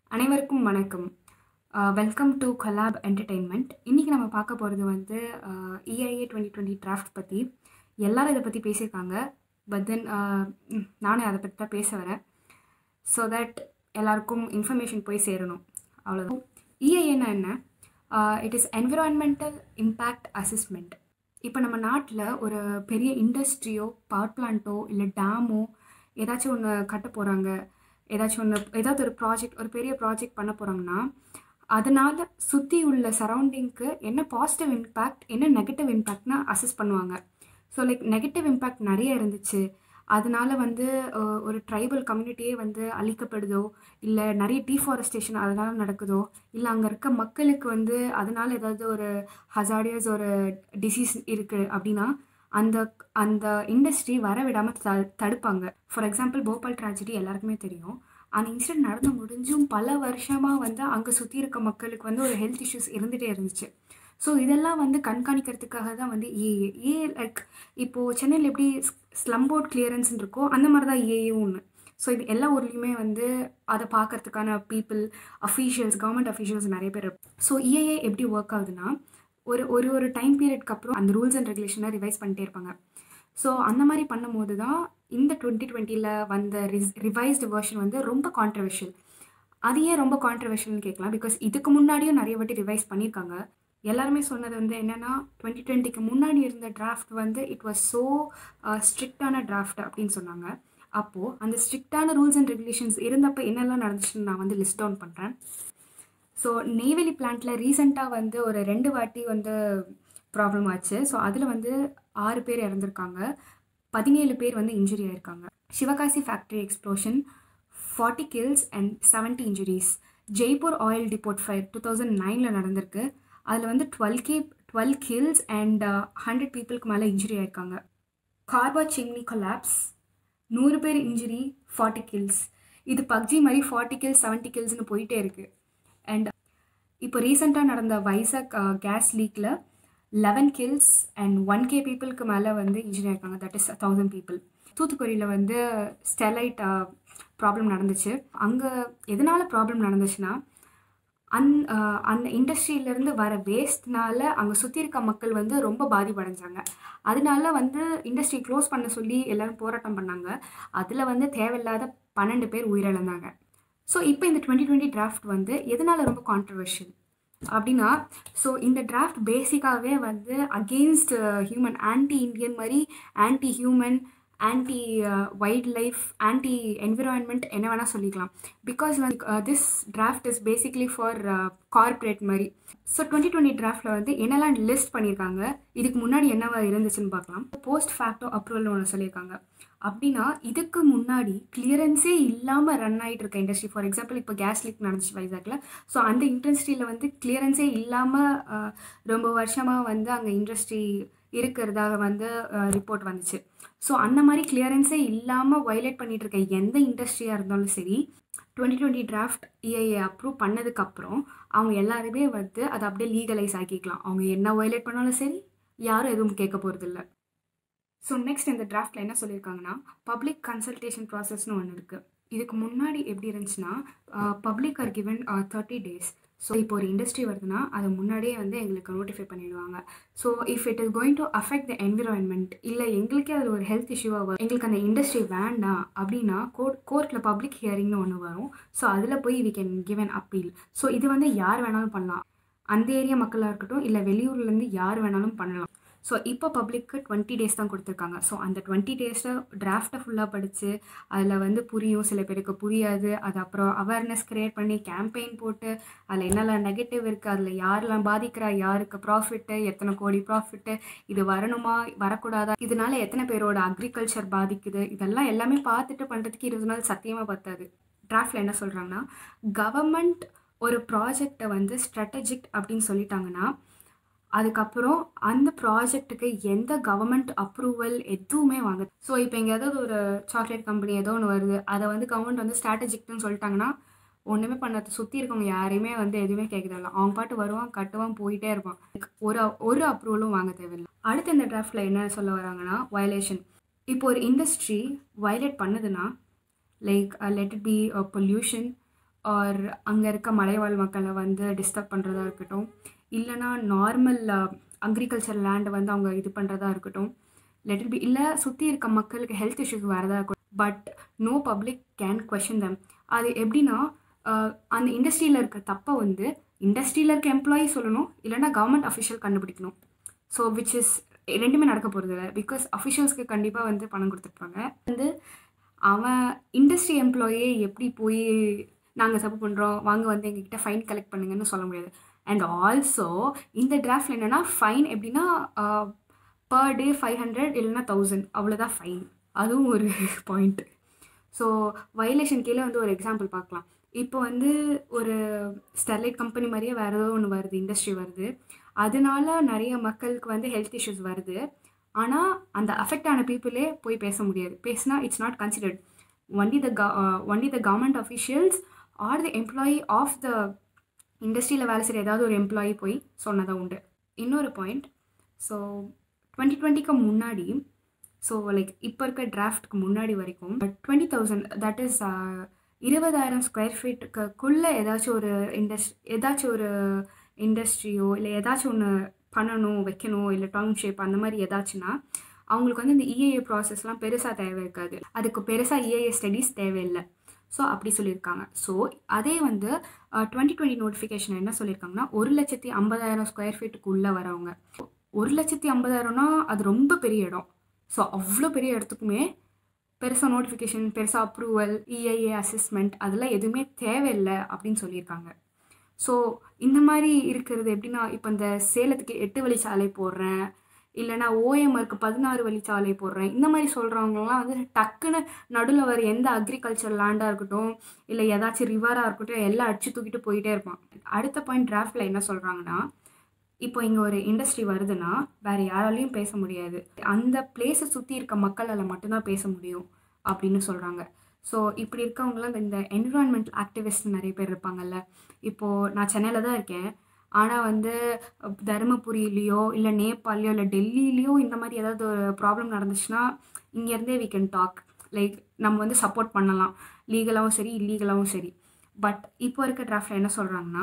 அனைவருக்கும் வணக்கம் welcome to collab entertainment இன்றைக்கி நம்ம பார்க்க போகிறது வந்து இஐஏ டுவெண்ட்டி டுவெண்ட்டி டிராஃப்ட் பற்றி எல்லாரும் இதை பற்றி பேசியிருக்காங்க பட் தென் நானும் அதை பற்றி தான் பேச வரேன் ஸோ தட் எல்லாருக்கும் இன்ஃபர்மேஷன் போய் சேரணும் அவ்வளோதான் இஐஏன்னா என்ன it is environmental impact assessment இப்போ நம்ம நாட்டில் ஒரு பெரிய இண்டஸ்ட்ரியோ பவர் பிளான்ட்டோ இல்லை டேமோ ஏதாச்சும் ஒன்று கட்ட போகிறாங்க ஏதாச்சும் ஒன்று ஏதாவது ஒரு ப்ராஜெக்ட் ஒரு பெரிய ப்ராஜெக்ட் பண்ண போகிறாங்கன்னா அதனால் சுற்றி உள்ள சரௌண்டிங்க்கு என்ன பாசிட்டிவ் இம்பேக்ட் என்ன நெகட்டிவ் இம்பேக்ட்னா அசஸ் பண்ணுவாங்க ஸோ லைக் நெகட்டிவ் இம்பேக்ட் நிறைய இருந்துச்சு அதனால வந்து அஹ், ஒரு ட்ரைபல் கம்யூனிட்டியே வந்து அழிக்கப்படுதோ இல்லை நிறைய டீஃபாரஸ்டேஷன் அதனால் நடக்குதோ இல்லை அங்கே இருக்க மக்களுக்கு வந்து அதனால் ஏதாவது ஒரு ஹசார்டியஸ் ஒரு டிசீஸ் இருக்குது அப்படின்னா அந்த அந்த இண்டஸ்ட்ரி வர விடாமல் த தடுப்பாங்க ஃபார் எக்ஸாம்பிள் போபால் ட்ராஜடி எல்லாருக்குமே தெரியும் அந்த இன்சிடென்ட் நடந்து முடிஞ்சும் பல வருஷமாக வந்து அங்கே சுற்றி இருக்க மக்களுக்கு வந்து ஒரு ஹெல்த் இஷ்யூஸ் இருந்துகிட்டே இருந்துச்சு ஸோ இதெல்லாம் வந்து கண்காணிக்கிறதுக்காக தான் வந்து ஏஏ ஏ லைக் இப்போது சென்னையில் எப்படி ஸ்லம் போர்ட் கிளியரன்ஸ் இருக்கோ அந்த மாதிரி தான் ஏஏவும் ஒன்று ஸோ இது எல்லா ஊர்லேயுமே வந்து அதை பார்க்கறதுக்கான பீப்புள் அஃபீஷியல்ஸ் கவர்மெண்ட் அஃபீஷியல்ஸ் நிறைய பேர் ஸோ இஏஏ எப்படி ஒர்க் ஆகுதுன்னா ஒரு ஒரு ஒரு டைம் பீரியட்க்கு அப்புறம் அந்த ரூல்ஸ் அண்ட் ரெகுலேஷனை ரிவைஸ் பண்ணிட்டே இருப்பாங்க ஸோ அந்த மாதிரி பண்ணும்போது தான் இந்த டுவெண்ட்டி டுவெண்ட்டியில் வந்த ரிஸ் ரிவைஸ்டு வெர்ஷன் வந்து ரொம்ப கான்ட்ரவர்ஷியல் அது ஏன் ரொம்ப கான்ட்ரவர்ஷியல்னு கேட்கலாம் பிகாஸ் இதுக்கு முன்னாடியும் நிறைய வாட்டி ரிவைஸ் பண்ணியிருக்காங்க எல்லாருமே சொன்னது வந்து என்னென்னா டுவெண்ட்டி டுவெண்ட்டிக்கு முன்னாடி இருந்த டிராஃப்ட் வந்து இட் வாஸ் ஸோ ஸ்ட்ரிக்டான டிராஃப்ட் அப்படின்னு சொன்னாங்க அப்போது அந்த ஸ்ட்ரிக்டான ரூல்ஸ் அண்ட் ரெகுலேஷன்ஸ் இருந்தப்போ என்னெல்லாம் நடந்துச்சுன்னு நான் வந்து லிஸ்ட் டவுன் பண்ணுறேன் ஸோ நெய்வேலி பிளான்ட்டில் ரீசெண்டாக வந்து ஒரு ரெண்டு வாட்டி வந்து ப்ராப்ளம் ஆச்சு ஸோ அதில் வந்து ஆறு பேர் இறந்துருக்காங்க பதினேழு பேர் வந்து இன்ஜுரி ஆயிருக்காங்க Sivakasi factory explosion forty kills and seventy injuries Jaipur oil depot fire two thousand நைனில் நடந்திருக்கு அதில் வந்து twelve K twelve kills and hundred பீப்புளுக்கு மேலே இன்ஜுரி ஆயிருக்காங்க கார்பா சிம்னி கொலாப்ஸ் நூறு பேர் இன்ஜுரி ஃபார்ட்டி கில்ஸ் இது பப்ஜி மாதிரி ஃபார்ட்டி கில்ஸ் செவன்ட்டி கில்ஸ்னு போயிட்டே இருக்குது அண்ட் இப்போ ரீசெண்டாக நடந்த வைசாக் கேஸ் லீக்கில் eleven kills and one K பீப்புளுக்கு மேலே வந்து இன்ஜுரி ஆயிருக்காங்க தட் இஸ் தௌசண்ட் பீப்புள் தூத்துக்குடியில் வந்து ஸ்டெலைட் ப்ராப்ளம் நடந்துச்சு அங்கே எதனால் ப்ராப்ளம் நடந்துச்சுன்னா அந் அஹ் அந்த இண்டஸ்ட்ரியிலேருந்து வர வேஸ்ட்னால அங்கே சுற்றி இருக்க மக்கள் வந்து ரொம்ப பாதிப்படைஞ்சாங்க அதனால வந்து இண்டஸ்ட்ரி க்ளோஸ் பண்ண சொல்லி எல்லாரும் போராட்டம் பண்ணாங்க அதில் வந்து தேவையில்லாத பன்னெண்டு பேர் உயிரிழந்தாங்க ஸோ இப்போ இந்த டுவெண்ட்டி டுவெண்ட்டி டிராஃப்ட் வந்து எதனால் ரொம்ப கான்ட்ரவர்ஷியல் அப்படின்னா ஸோ இந்த டிராஃப்ட் பேசிக்காகவே வந்து அகெயின்ஸ்ட் ஹியூமன் ஆன்டி இந்தியன் மாதிரி anti human anti wildlife anti environment என்ன வேணால் சொல்லிக்கலாம் பிகாஸ் வந்து this draft is basically for corporate மாதிரி ஸோ டுவெண்ட்டி டுவெண்ட்டி டிராஃப்டில் வந்து என்னெல்லாம் லிஸ்ட் பண்ணியிருக்காங்க இதுக்கு முன்னாடி என்னவா இருந்துச்சுன்னு பார்க்கலாம் போஸ்ட் ஃபேக்டோ அப்ரூவல் ஒன்று சொல்லியிருக்காங்க அப்படின்னா இதுக்கு முன்னாடி கிளியரன்ஸே இல்லாமல் ரன் ஆகிட்டு இருக்க இண்டஸ்ட்ரி ஃபார் எக்ஸாம்பிள் இப்போ கேஸ் லீக் நடந்துச்சு வைசாக்கில் ஸோ அந்த இண்டஸ்ட்ரியில் வந்து கிளியரன்ஸே இல்லாமல் ரொம்ப வருஷமாக வந்து அங்கே இண்டஸ்ட்ரி இருக்கிறதாக வந்து ரிப்போர்ட் வந்துச்சு ஸோ அந்த மாதிரி கிளியரன்ஸே இல்லாமல் வயலேட் பண்ணிட்டு இருக்க எந்த இண்டஸ்ட்ரியாக இருந்தாலும் சரி twenty twenty draft E I A approve பண்ணதுக்கப்புறம் அவங்க எல்லாருமே வந்து அதை அப்படியே லீகலைஸ் ஆக்கிக்கலாம் அவங்க என்ன வயலேட் பண்ணாலும் சரி யாரும் எதுவும் கேட்க போகிறதில்ல ஸோ நெக்ஸ்ட் இந்த டிராஃப்டில் என்ன சொல்லியிருக்காங்கன்னா பப்ளிக் கன்சல்டேஷன் ப்ராசஸ்னு ஒன்று இருக்குது இதுக்கு முன்னாடி எப்படி இருந்துச்சுன்னா public are given thirty days so இப்போ ஒரு இண்டஸ்ட்ரி வருதுன்னா அதை முன்னாடியே வந்து எங்களுக்கு நோட்டிஃபை பண்ணிடுவாங்க so if it is going to affect the environment இல்லை எங்களுக்கே அது ஒரு ஹெல்த் இஷ்யூவாக வரும் எங்களுக்கு அந்த இண்டஸ்ட்ரி வேண்டாம் அப்படின்னா கோர்ட் கோர்ட்டில் பப்ளிக் ஹியரிங்னு ஒன்று வரும் ஸோ அதில் போய் we can give an appeal so இது வந்து யார் வேணாலும் பண்ணலாம் அந்த ஏரியா மக்களாக இருக்கட்டும் இல்லை வெளியூர்லேருந்து யார் வேணாலும் பண்ணலாம் ஸோ இப்போ பப்ளிக்கு டுவெண்ட்டி டேஸ் தான் கொடுத்துருக்காங்க ஸோ அந்த டுவெண்ட்டி டேஸில் டிராஃப்டை ஃபுல்லாக படித்து அதில் வந்து புரியும் சில பேருக்கு புரியாது அது அப்புறம் அவேர்னஸ் க்ரியேட் பண்ணி கேம்பெயின் போட்டு அதில் என்னெல்லாம் நெகட்டிவ் இருக்குது அதில் யாரெல்லாம் பாதிக்கிறா யாருக்கு ப்ராஃபிட்டு எத்தனை கோடி ப்ராஃபிட்டு இது வரணுமா வரக்கூடாதா இதனால எத்தனை பேரோட அக்ரிகல்ச்சர் பாதிக்குது இதெல்லாம் எல்லாமே பார்த்துட்டு பண்ணுறதுக்கு இருபது நாள் சத்தியமாக பத்தாது டிராஃப்டில் என்ன சொல்கிறாங்கன்னா கவர்மெண்ட் ஒரு ப்ராஜெக்டை வந்து ஸ்ட்ராட்டஜிக் அப்படின்னு சொல்லிட்டாங்கன்னா அதுக்கப்புறம் அந்த ப்ராஜெக்ட்டுக்கு எந்த கவர்மெண்ட் அப்ரூவல் எதுவுமே வாங்க ஸோ இப்போ இங்கே ஏதாவது ஒரு சாக்லேட் கம்பெனி ஏதோ ஒன்று வருது அதை வந்து கவர்மெண்ட் வந்து ஸ்ட்ராட்டஜிக்னு சொல்லிட்டாங்கன்னா ஒன்றுமே பண்ணாத சுற்றி இருக்கவங்க யாரையுமே வந்து எதுவுமே கேட்குறதில்ல அவங்க பாட்டு வருவான் கட்டுவான் போயிட்டே இருப்பான் ஒரு ஒரு அப்ரூவலும் வாங்க தேவையில்லை அடுத்து இந்த டிராஃப்டில் என்ன சொல்ல வராங்கன்னா வயலேஷன் இப்போ ஒரு இண்டஸ்ட்ரி வயலேட் பண்ணுதுன்னா like let it be pollution or அங்கே இருக்க மலைவாழ் மக்களை வந்து டிஸ்டர்ப் பண்ணுறதா இருக்கட்டும் இல்லைனா நார்மல் அக்ரிகல்ச்சர் லேண்டை வந்து அவங்க இது பண்ணுறதா இருக்கட்டும் லெட் பி இல்லை சுற்றி இருக்க மக்களுக்கு ஹெல்த் இஷ்யூஸ் வரதா இருக்கட்டும் but no public can question them அது எப்படின்னா ஆஹ், அந்த இண்டஸ்ட்ரியில் இருக்க தப்பை வந்து இண்டஸ்ட்ரியில் இருக்க எம்ப்ளாயி சொல்லணும் இல்லைன்னா கவர்மெண்ட் அஃபிஷியல் கண்டுபிடிக்கணும் ஸோ விச் இஸ் ரெண்டுமே நடக்க போகிறது இல்லை பிகாஸ் அஃபிஷியல்ஸ்க்கு கண்டிப்பாக வந்து பணம் கொடுத்துருப்பாங்க வந்து அவன் இண்டஸ்ட்ரி எம்ப்ளாயே எப்படி போய் நாங்கள் தப்பு பண்ணுறோம் வாங்க வந்து எங்ககிட்ட ஃபைன் கலெக்ட் பண்ணுங்கன்னு சொல்ல முடியாது அண்ட் ஆல்சோ இந்த டிராஃப்டில் என்னென்னா ஃபைன் எப்படின்னா பர் டே ஃபைவ் ஹண்ட்ரட் இல்லைன்னா தௌசண்ட் அவ்வளோதான் ஃபைன் அதுவும் ஒரு பாயிண்ட் ஸோ வயலேஷன் கீழே வந்து ஒரு எக்ஸாம்பிள் பார்க்கலாம் இப்போ வந்து ஒரு ஸ்டெர்லைட் கம்பெனி மாதிரியே வேறு ஏதோ ஒன்று வருது இண்டஸ்ட்ரி வருது அதனால நிறைய மக்களுக்கு வந்து ஹெல்த் இஷ்யூஸ் வருது ஆனால் அந்த அஃபெக்ட் ஆன பீப்புளே போய் பேச முடியாது பேசினா it's not considered only the only the government officials or the employee of the இண்டஸ்ட்ரியில் வேலை செய்கிற ஏதாவது ஒரு எம்ப்ளாயி போய் சொன்னதாக உண்டு இன்னொரு பாயிண்ட் ஸோ டுவெண்ட்டி டுவெண்ட்டிக்கு முன்னாடி ஸோ லைக் இப்போ இருக்க டிராஃப்ட்க்கு முன்னாடி வரைக்கும் டுவெண்ட்டி தௌசண்ட் தட் இஸ் இருபதாயிரம் ஸ்கொயர் ஃபீட்டுக்குள்ளே ஏதாச்சும் ஒரு இண்டஸ்ட் ஏதாச்சும் ஒரு இண்டஸ்ட்ரியோ இல்லை ஏதாச்சும் ஒன்று பண்ணணும் வைக்கணும் இல்லை டவுன்ஷிப் அந்த மாதிரி ஏதாச்சுன்னா அவங்களுக்கு வந்து இந்த இஏஏ ப்ராசஸ்லாம் பெருசாக தேவை இருக்காது அதுக்கு பெருசாக இஏஏ ஸ்டடீஸ் தேவையில்லை ஸோ அப்படி சொல்லியிருக்காங்க ஸோ அதே வந்து டுவெண்ட்டி டுவெண்ட்டி நோட்டிஃபிகேஷன் என்ன சொல்லியிருக்காங்கன்னா ஒரு லட்சத்தி ஐம்பதாயிரம் ஸ்கொயர் ஃபீட்டுக்குள்ளே வரவங்க ஒரு லட்சத்தி ஐம்பதாயிரம்னா அது ரொம்ப பெரிய இடம் ஸோ அவ்வளோ பெரிய இடத்துக்குமே பெருசாக நோட்டிஃபிகேஷன் பெருசாக அப்ரூவல் இஐஏ அசஸ்மெண்ட் அதெல்லாம் எதுவுமே தேவையில்லை அப்படின்னு சொல்லியிருக்காங்க ஸோ இந்த மாதிரி இருக்கிறது எப்படின்னா இப்போ இந்த சேலத்துக்கு எட்டு வழிச்சாலை போடுறேன் இல்லைனா ஓஎம்ஆருக்கு பதினாறு வழிச்சாலை போடுறேன் இந்த மாதிரி சொல்கிறவங்கலாம் வந்து டக்குன்னு நடுவில் வர எந்த அக்ரிகல்ச்சர் லேண்டாக இருக்கட்டும் இல்லை ஏதாச்சும் ரிவராக இருக்கட்டும் எல்லாம் அடிச்சு தூக்கிட்டு போயிட்டே இருப்பான் அடுத்த பாயிண்ட் டிராஃப்டில் என்ன சொல்கிறாங்கன்னா இப்போ இங்கே ஒரு இண்டஸ்ட்ரி வருதுன்னா வேறு யாராலையும் பேச முடியாது அந்த பிளேஸை சுற்றி இருக்க மக்களால் மட்டும்தான் பேச முடியும் அப்படின்னு சொல்கிறாங்க ஸோ இப்படி இருக்கவங்களாம் இந்த- இந்த என்விரான்மெண்டல் ஆக்டிவிஸ்ட் நிறைய பேர் இருப்பாங்கல்ல இப்போது நான் சென்னையில் தான் இருக்கேன் ஆனால் வந்து தருமபுரியிலையோ இல்லை நேபாள்லையோ இல்லை டெல்லியிலையோ இந்த மாதிரி ஏதாவது ஒரு ப்ராப்ளம் நடந்துச்சுன்னா இங்கேருந்தே we can டாக் லைக் நம்ம வந்து சப்போர்ட் பண்ணலாம் லீகலாகவும் சரி இல்லீகலாகவும் சரி பட் இப்போ இருக்க டிராஃப்டில் என்ன சொல்கிறாங்கன்னா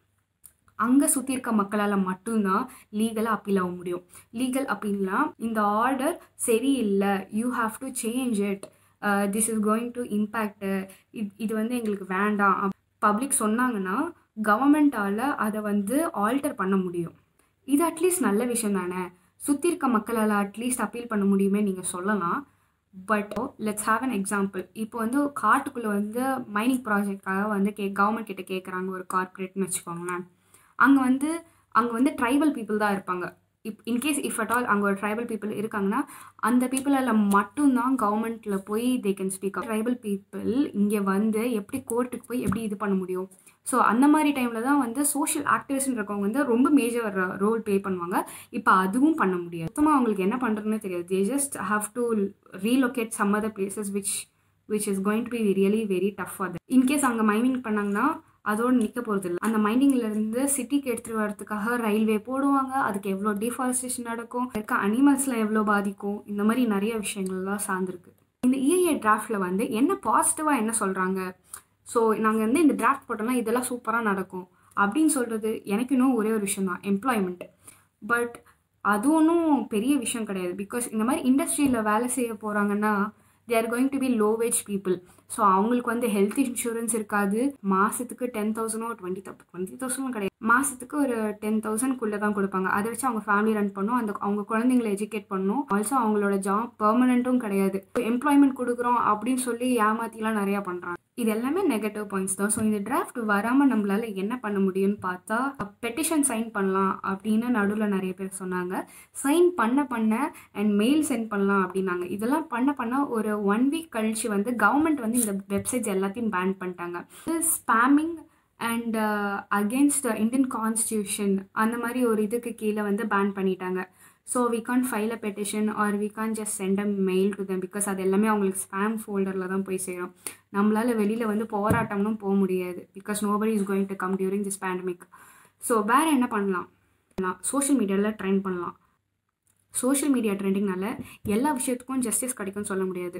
அங்கே சுற்றி இருக்க மக்களால் மட்டும்தான் லீகலாக அப்பீல் ஆக முடியும் லீகல் அப்பீல்னா இந்த ஆர்டர் சரியில்லை you have to change it this is going to impact இது இது வந்து எங்களுக்கு வேண்டாம் பப்ளிக் சொன்னாங்கன்னா கவர்மெண்ட்டால் அதை வந்து ஆல்டர் பண்ண முடியும் இது அட்லீஸ்ட் நல்ல விஷயம் தானே சுற்றி இருக்க மக்களால் அட்லீஸ்ட் அப்பீல் பண்ண முடியுமே நீங்கள் சொல்லலாம் but let's have an example இப்போ வந்து காட்டுக்குள்ளே வந்து மைனிங் ப்ராஜெக்டாக வந்து கே கவர்மெண்ட் கிட்ட கேட்குறாங்க ஒரு கார்ப்பரேட்னு வச்சுக்கோங்களேன் அங்கே வந்து அங்கே வந்து ட்ரைபல் பீப்புள் தான் இருப்பாங்க இப் இன்கேஸ் இஃப் அட் ஆல் அங்கே ஒரு ட்ரைபல் பீப்புள் இருக்காங்கன்னா அந்த பீப்புளால் மட்டும்தான் கவர்மெண்ட்டில் போய் they can speak tribal people இங்கே வந்து எப்படி கோர்ட்டுக்கு போய் எப்படி இது பண்ண முடியும் ஸோ அந்த மாதிரி டைமில் தான் வந்து சோஷியல் ஆக்டிவிஸ்ட்னு இருக்கவங்க வந்து ரொம்ப மேஜர் ரோல் ப்ளே பண்ணுவாங்க இப்போ அதுவும் பண்ண முடியாது மொத்தமாக அவங்களுக்கு என்ன பண்ணுறதுன்னு தெரியாது they just have to relocate some other places which which is going to be really very tough for them in case அங்கே மைனிங் பண்ணாங்கன்னா அதோடு நிற்க போகிறது இல்லை அந்த மைனிங்லேருந்து சிட்டிக்கு எடுத்துகிட்டு வரதுக்காக ரயில்வே போடுவாங்க அதுக்கு எவ்வளோ டிஃபாரஸ்டேஷன் நடக்கும் இருக்க அனிமல்ஸ்லாம் எவ்வளோ பாதிக்கும் இந்த மாதிரி நிறைய விஷயங்கள்லாம் சார்ந்திருக்கு இந்த இஏஏ டிராஃப்டில் வந்து என்ன பாசிட்டிவாக என்ன சொல்கிறாங்க ஸோ நாங்கள் வந்து இந்த டிராஃப்ட் போட்டோம்னா இதெல்லாம் சூப்பராக நடக்கும் அப்படின்னு சொல்கிறது எனக்கு இன்னும் ஒரே ஒரு விஷயம் தான் எம்ப்ளாய்மெண்ட் பட் அது ஒன்றும் பெரிய விஷயம் கிடையாது பிகாஸ் இந்த மாதிரி இண்டஸ்ட்ரியில் வேலை செய்ய போகிறாங்கன்னா they are going to be low wage people so அவங்களுக்கு வந்து ஹெல்த் இன்சூரன்ஸ் இருக்காது மாதத்துக்கு டென் தௌசண்டோ டுவெண்ட்டி டுவெண்ட்டி தௌசண்டும் கிடையாது மாதத்துக்கு ஒரு டென் தௌசண்ட்குள்ளே தான் கொடுப்பாங்க அதை வச்சு அவங்க ஃபேமிலி ரன் பண்ணும் அந்த அவங்க குழந்தைங்களை எஜுகேட் பண்ணும் ஆல்சோ அவங்களோட ஜாப் பெர்மனண்ட்டும் கிடையாது எம்ப்ளாய்மெண்ட் கொடுக்குறோம் அப்படின்னு சொல்லி ஏமாத்திலாம் நிறையா பண்ணுறாங்க இது எல்லாமே நெகட்டிவ் பாயிண்ட்ஸ் தான் ஸோ இந்த டிராஃப்ட் வராமல் நம்மளால என்ன பண்ண முடியும்னு பார்த்தா பெட்டிஷன் சைன் பண்ணலாம் அப்படின்னு நடுவில் நிறைய பேர் சொன்னாங்க சைன் பண்ண பண்ண அண்ட் மெயில் சென்ட் பண்ணலாம் அப்படின்னாங்க இதெல்லாம் பண்ண பண்ண ஒரு ஒன் வீக் கழிச்சு வந்து கவர்மெண்ட் வந்து இந்த வெப்சைட்ஸ் எல்லாத்தையும் பேன் பண்ணிட்டாங்க spamming and against Indian constitution அந்த மாதிரி ஒரு இதுக்கு கீழே வந்து பேன் பண்ணிட்டாங்க so we can file a petition or we can just send a mail to them because அது எல்லாமே அவங்களுக்கு ஸ்பேம் ஃபோல்டரில் தான் போய் சேரும் நம்மளால் வெளியில் வந்து போராட்டம்னும் போக முடியாது because nobody is going to come during this pandemic so வேறு என்ன பண்ணலாம் சோஷியல் மீடியாவில் ட்ரெண்ட் பண்ணலாம் சோஷியல் மீடியா ட்ரெண்டிங்னால எல்லா விஷயத்துக்கும் ஜஸ்டிஸ் கிடைக்கும்னு சொல்ல முடியாது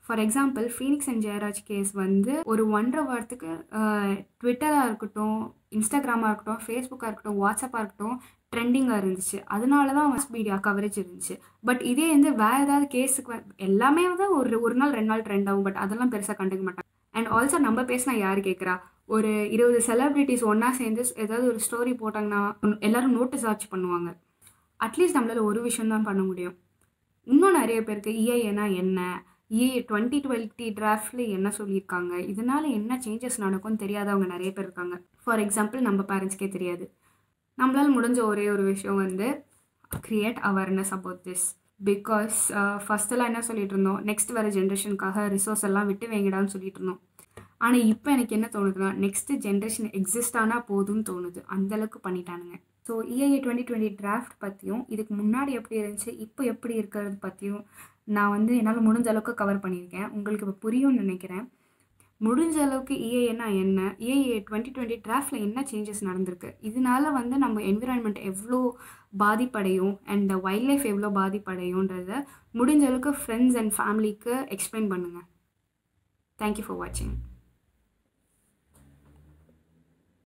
for example Phoenix and Jeyaraj case வந்து ஒரு ஒன்றரை வாரத்துக்கு ட்விட்டராக இருக்கட்டும் இன்ஸ்டாகிராமாக இருக்கட்டும் ஃபேஸ்புக்காக இருக்கட்டும் வாட்ஸ்அப்பாக இருக்கட்டும் ட்ரெண்டிங்காக இருந்துச்சு அதனால தான் மாஸ் மீடியா கவரேஜ் இருந்துச்சு பட் இதே வந்து வேறு ஏதாவது கேஸுக்கு வ- எல்லாமே தான் ஒரு ஒரு நாள் ரெண்டு நாள் ட்ரெண்ட் ஆகும் பட் அதெல்லாம் பெருசாக கண்டுக்க மாட்டாங்க அண்ட் ஆல்சோ நம்ம பேசினா யார் கேட்குறா ஒரு இருபது செலிப்ரிட்டிஸ் ஒன்றா சேர்ந்து ஏதாவது ஒரு ஸ்டோரி போட்டாங்கன்னா எல்லாரும் நோட்டீஸ் ஆச்சு பண்ணுவாங்க அட்லீஸ்ட் நம்மளால ஒரு விஷயம் தான் பண்ண முடியும் இன்னும் நிறைய பேருக்கு இஐஏனா என்ன இஏ டுவெண்ட்டி டுவெண்ட்டி டிராஃப்டில் என்ன சொல்லியிருக்காங்க இதனால என்ன சேஞ்சஸ் நடக்கும்னு தெரியாதவங்க நிறைய பேர் இருக்காங்க ஃபார் எக்ஸாம்பிள் நம்ம பேரண்ட்ஸ்க்கே தெரியாது நம்மளால் முடிஞ்ச ஒரே ஒரு விஷயம் வந்து create awareness about this because ஃபஸ்ட்டெல்லாம் என்ன சொல்லிட்டு இருந்தோம் நெக்ஸ்ட் வர ஜென்ரேஷனுக்காக ரிசோர்ஸ் எல்லாம் விட்டு வைங்கடான்னு சொல்லிட்டு இருந்தோம் ஆனால் இப்போ எனக்கு என்ன தோணுதுன்னா நெக்ஸ்ட் ஜென்ரேஷன் எக்ஸிஸ்ட் ஆனால் போதும்னு தோணுது அந்தளவுக்கு பண்ணிட்டானுங்க so EIA twenty twenty draft பற்றியும் இதுக்கு முன்னாடி எப்படி இருந்துச்சு இப்போ எப்படி இருக்கிறது பற்றியும் நான் வந்து என்னால் முடிஞ்ச அளவுக்கு கவர் பண்ணியிருக்கேன் உங்களுக்கு இப்போ புரியும்னு நினைக்கிறேன் முடிஞ்ச அளவுக்கு இஏஏனா என்ன இஏஏ டுவெண்ட்டி டுவெண்ட்டி டிராஃப்டில் என்ன சேஞ்சஸ் நடந்திருக்கு இதனால வந்து நம்ம என்விரான்மெண்ட் எவ்வளோ பாதிப்படையும் அண்ட் வைல்ட் லைஃப் எவ்வளோ பாதிப்படையுன்றத முடிஞ்ச அளவுக்கு ஃப்ரெண்ட்ஸ் அண்ட் ஃபேமிலிக்கு எக்ஸ்பிளைன் பண்ணுங்கள் தேங்க்யூ ஃபார் வாட்சிங்